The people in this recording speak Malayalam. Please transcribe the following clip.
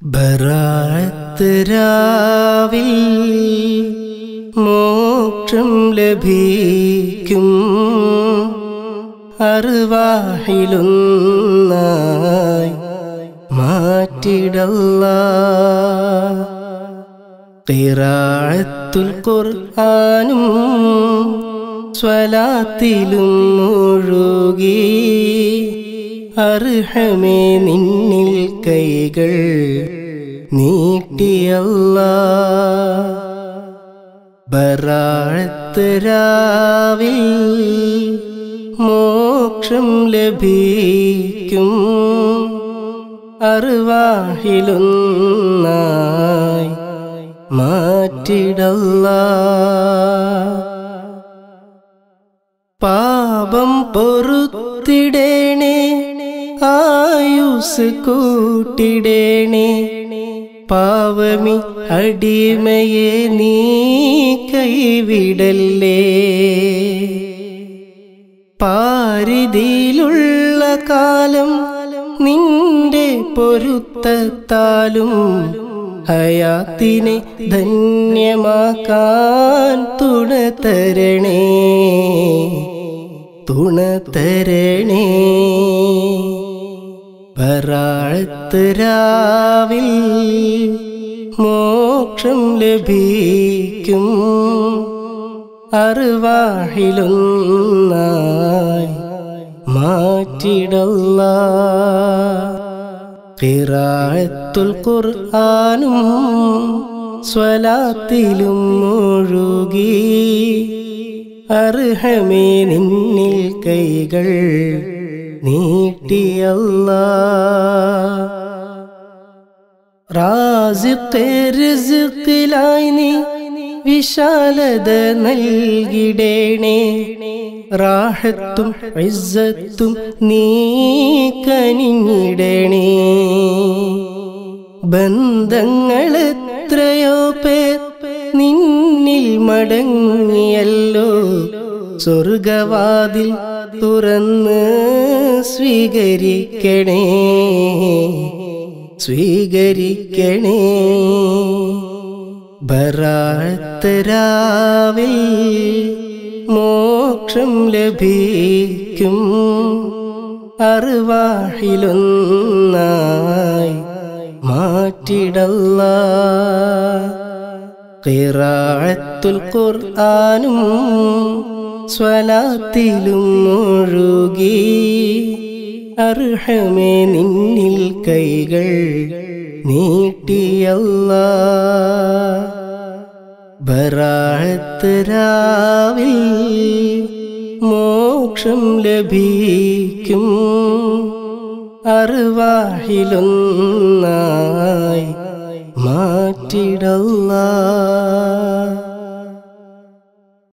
ബറാത്ത് രാവിൽ മോക്ഷം ലഭിക്കും അറിവാഹിലൊന്നായി മാറ്റിടല്ല ഖിറാഅത്തുൽ ഖുർആനും സ്വലാത്തിലും മുഴുകി അർഹമേ നിന്നിൽ കൈകൾ നീട്ടിയല്ല ബറാഴത്ത് രാവിൽ മോക്ഷം ലഭിക്കും അറിവാഹിലൊന്നായി മാറ്റിടല്ല പാപം പൊറുത്തിടേണേ ആയുസ് കൂട്ടിടേണേ പാവമി അടിമയെ നീ കൈവിടല്ലേ പാരിതിയിലുള്ള കാലം നിന്റെ പൊരുത്തത്താലും ഹയാത്തിനെ ധന്യമാക്കാൻ തുണ തരണേ തുണ തരണേ ബറാഴത്ത് രാവിൽ മോക്ഷം ലഭിക്കും അറിവാഹിലൊന്നായി മാറ്റിടല്ല ഖിറാഅത്തുൽ ഖുർആനും സ്വലാത്തിലും മുഴുകി അർഹമേ നിന്നിൽ കൈകൾ നീട്ടിയല്ല റാസിഖിലായി നീ വിശാലത നൽകിടേണേ റാഹത്തും ഇസ്സത്തും നീ കനിഞ്ഞിടണേ ബന്ധങ്ങളെത്രയോ പേർ നിന്നിൽ മടങ്ങിയല്ലോ സ്വർഗവാതിൽ തുറന്ന് സ്വീകരിക്കണേ സ്വീകരിക്കണേ ബറാത്ത് രാവിൽ മോക്ഷം ലഭിക്കും അറിവാഹിലൊന്നായി മാറ്റിടല്ല ഖിറാഅത്തുൽ ഖുർആനും സ്വലാത്തിലും മുഴുകി അർഹമേ നിന്നിൽ കൈകൾ നീട്ടിയല്ല ബറാത്ത് രാവിൽ മോക്ഷം ലഭിക്കും അറിവാഹിലൊന്നായി മാറ്റിടല്ല